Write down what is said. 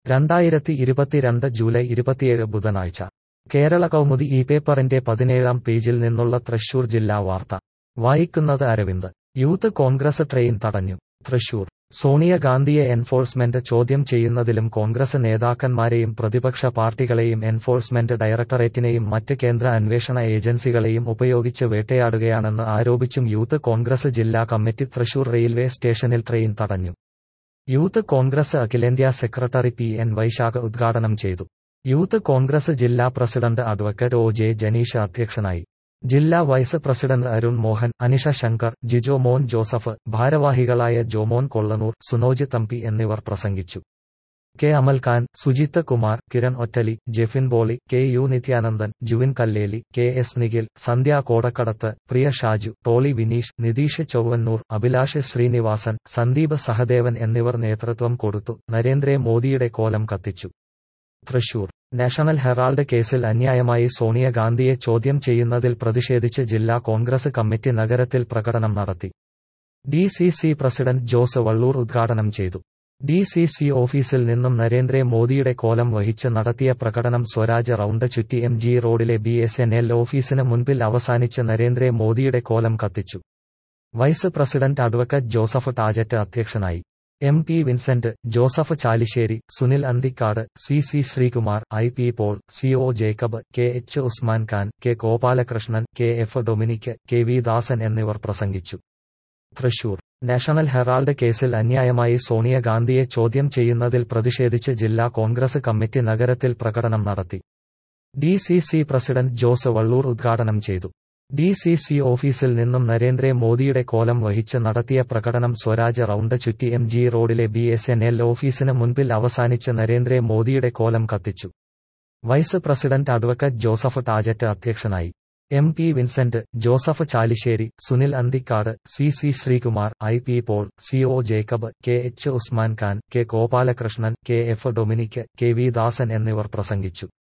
രണ്ടായിരത്തി ഇരുപത്തിരണ്ട് ജൂലൈ ഇരുപത്തിയേഴ് ബുധനാഴ്ച കേരള കൗമുദി ഈ പേപ്പറിന്റെ പതിനേഴാം പേജിൽ നിന്നുള്ള തൃശൂർ ജില്ലാ വാർത്ത വായിക്കുന്നത് അരവിന്ദ് യൂത്ത് കോൺഗ്രസ് ട്രെയിൻ തടഞ്ഞു തൃശൂർ സോണിയാഗാന്ധിയെ എൻഫോഴ്സ്മെന്റ് ചോദ്യം ചെയ്യുന്നതിലും കോൺഗ്രസ് നേതാക്കന്മാരെയും പ്രതിപക്ഷ പാർട്ടികളെയും എൻഫോഴ്സ്മെന്റ് ഡയറക്ടറേറ്റിനെയും മറ്റ് കേന്ദ്ര അന്വേഷണ ഏജൻസികളെയും ഉപയോഗിച്ച് വേട്ടയാടുകയാണെന്ന് ആരോപിച്ചും യൂത്ത് കോൺഗ്രസ് ജില്ലാ കമ്മിറ്റി തൃശൂർ റെയിൽവേ സ്റ്റേഷനിൽ ട്രെയിൻ തടഞ്ഞു യൂത്ത് കോൺഗ്രസ് അഖിലേന്ത്യാ സെക്രട്ടറി പി എൻ വൈശാഖ ഉദ്ഘാടനം ചെയ്തു യൂത്ത് കോൺഗ്രസ് ജില്ലാ president advocate O J Janeesh അധ്യക്ഷനായി ജില്ലാ vice president Arun Mohan Anisha Shankar Jijo Mon Joseph ഭാരവാഹികളായ ജോമോൻ കൊള്ളനൂർ സുനോജ് തമ്പി എന്നിവർ പ്രസംഗിച്ചു K Amalkhan Sujith Kumar Kiran Ottali Jefin Boli K U Nithyanandan Juvin Kalleli K S Nikhil Sandhya Kodakkadath Priya Shaju Toli Vineesh Nitheesh Chowannur Abhilash Sreenivasan Sandeep Sahadevan എന്നിവർ നേതൃത്വം കൊടുത്തു നരേന്ദ്ര മോദിയുടെ കോലം കത്തിച്ചു തൃശൂർ നാഷണൽ ഹെറാൾഡ് കേസിൽ അന്യായമായി സോണിയാഗാന്ധിയെ ചോദ്യം ചെയ്യുന്നതിൽ പ്രതിഷേധിച്ച് ജില്ലാ കോൺഗ്രസ് കമ്മിറ്റി നഗരത്തിൽ പ്രകടനം നടത്തി D C C president Jose Valloor ഉദ്ഘാടനം ചെയ്തു ഡി സി സി ഓഫീസിൽ നിന്നും നരേന്ദ്ര മോദിയുടെ കോലം വഹിച്ച് നടത്തിയ പ്രകടനം സ്വരാജ് റൌണ്ട് ചുറ്റി എം ജി റോഡിലെ ബി എസ് എൻ എൽ ഓഫീസിന് മുൻപിൽ അവസാനിച്ച് നരേന്ദ്ര മോദിയുടെ കോലം കത്തിച്ചു vice president advocate Joseph Tajet അധ്യക്ഷനായി M P Vincent Joseph Chalissery Sunil Anthikkad C C Sreekumar I P Paul C O Jacob K H Usman Khan K Gopalakrishnan K F Dominic K V Dasan എന്നിവർ പ്രസംഗിച്ചു തൃശൂർ നാഷണൽ ഹെറാൾഡ് കേസിൽ അന്യായമായി സോണിയാഗാന്ധിയെ ചോദ്യം ചെയ്യുന്നതിൽ പ്രതിഷേധിച്ച് ജില്ലാ കോൺഗ്രസ് കമ്മിറ്റി നഗരത്തിൽ പ്രകടനം നടത്തി D C C president Jose Valloor ഉദ്ഘാടനം ചെയ്തു ഡി സി സി ഓഫീസിൽ നിന്നും നരേന്ദ്ര മോദിയുടെ കോലം വഹിച്ച് നടത്തിയ പ്രകടനം സ്വരാജ് റൌണ്ട് ചുറ്റി എം ജി റോഡിലെ ബി എസ് എൻ എൽ ഓഫീസിന് മുൻപിൽ അവസാനിച്ച് നരേന്ദ്ര മോദിയുടെ കോലം കത്തിച്ചു vice president advocate Joseph Tajet അധ്യക്ഷനായി M P Vincent Joseph Chalissery Sunil Anthikkad C C Sreekumar I P Paul C O Jacob K H Usman Khan K Gopalakrishnan K F Dominic K V Dasan എന്നിവർ പ്രസംഗിച്ചു